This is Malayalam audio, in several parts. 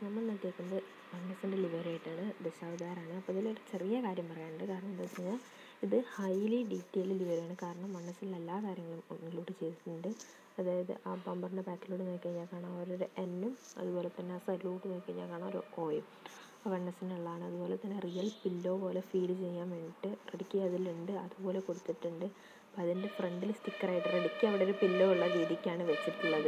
നമ്മൾ നിർത്തിയേക്കുന്നത് വണ്ണസിൻ്റെ ലിവറി ആയിട്ടാണ് ദശാവതാരാണ് അപ്പോൾ ഇതിലൊരു ചെറിയ കാര്യം പറയാനുണ്ട് കാരണം എന്താ വെച്ച് കഴിഞ്ഞാൽ ഇത് ഹൈലി ഡീറ്റെയിൽ ലിവറിയാണ് കാരണം വണ്ണസിൽ എല്ലാ കാര്യങ്ങളും ഇൻക്ലൂഡ് ചെയ്തിട്ടുണ്ട് അതായത് ആ ബമ്പറിൻ്റെ ബാക്കിലൂടെ നോക്കി കഴിഞ്ഞാൽ കാണാം ഒരു എന്നും അതുപോലെ തന്നെ ആ സൈഡിലോട്ട് നോക്കി കഴിഞ്ഞാൽ കാണാം ഒരു ഓയും വണ്ണസിനുള്ളതാണ് അതുപോലെ തന്നെ റിയൽ പില്ലോ പോലെ ഫീൽ ചെയ്യാൻ വേണ്ടിയിട്ട് റെഡിക്ക് അതിലുണ്ട് അതുപോലെ കൊടുത്തിട്ടുണ്ട് അപ്പോൾ അതിൻ്റെ ഫ്രണ്ടിൽ സ്റ്റിക്കറായിട്ട് റെഡിക്ക് അവിടെ ഒരു പില്ലോ ഉള്ള രീതിക്കാണ് വെച്ചിട്ടുള്ളത്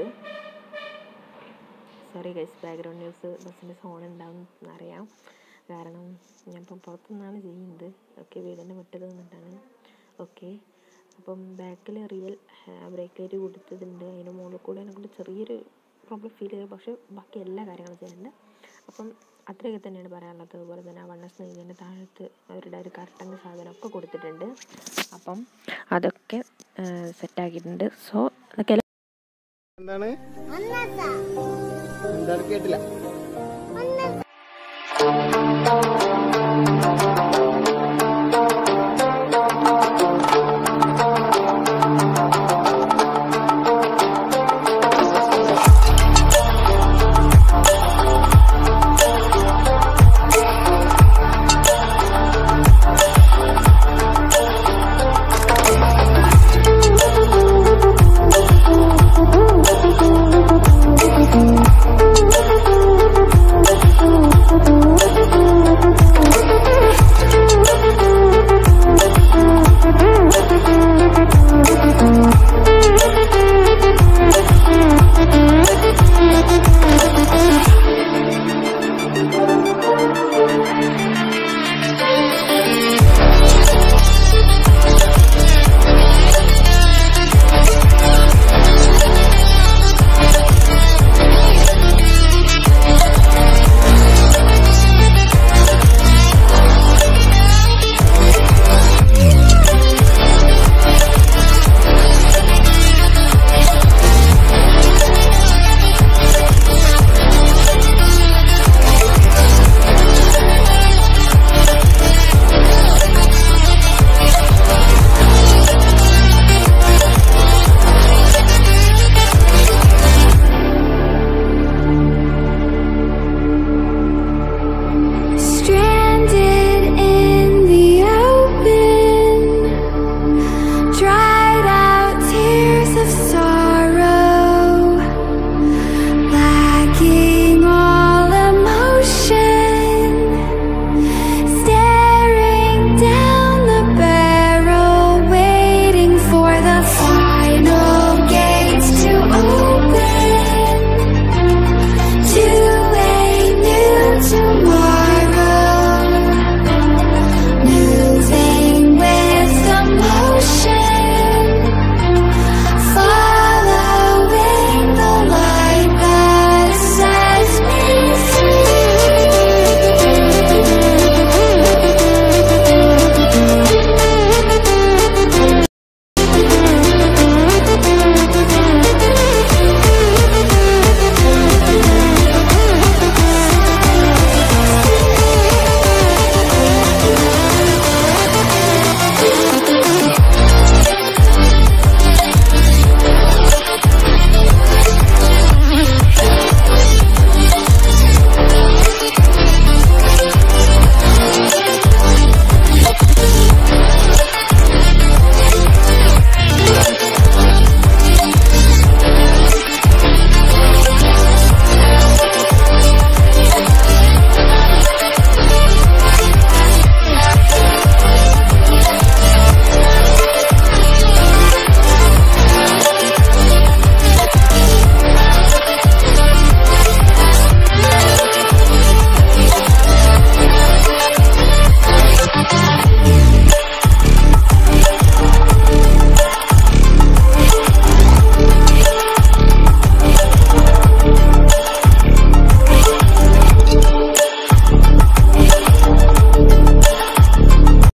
സോറി ഗൈസ് ബാക്ക്ഗ്രൗണ്ട് ന്യൂസ് ബസ്സിൻ്റെ സോൺ ഉണ്ടാവും എന്നറിയാം കാരണം ഞാൻ ഇപ്പം പുറത്തുനിന്നാണ് ചെയ്യുന്നത് ഓക്കെ വീടിൻ്റെ മുറ്റത്ത് നിന്നിട്ടാണ് ഓക്കെ അപ്പം ബാക്കിൽ റിയൽ ബ്രേക്ക് ലൈറ്റ് കൊടുത്തതുണ്ട് അതിന് മുകളിൽ കൂടെ എന്നെക്കൊണ്ട് ചെറിയൊരു പ്രോബ്ലം ഫീൽ ചെയ്തു പക്ഷേ ബാക്കി എല്ലാ കാര്യങ്ങളും ചെയ്യുന്നുണ്ട് അപ്പം അത്രയൊക്കെ തന്നെയാണ് പറയാനുള്ളത് അതുപോലെ തന്നെ ആ വണ്ണസ് നെയ്തിൻ്റെ താഴത്ത് അവരുടെ ഒരു കറക്റ്റങ്ങ് സാധനമൊക്കെ കൊടുത്തിട്ടുണ്ട് അപ്പം അതൊക്കെ സെറ്റാക്കിയിട്ടുണ്ട് സോ അതൊക്കെ എന്താണ് എന്താണ് കേട്ടില്ല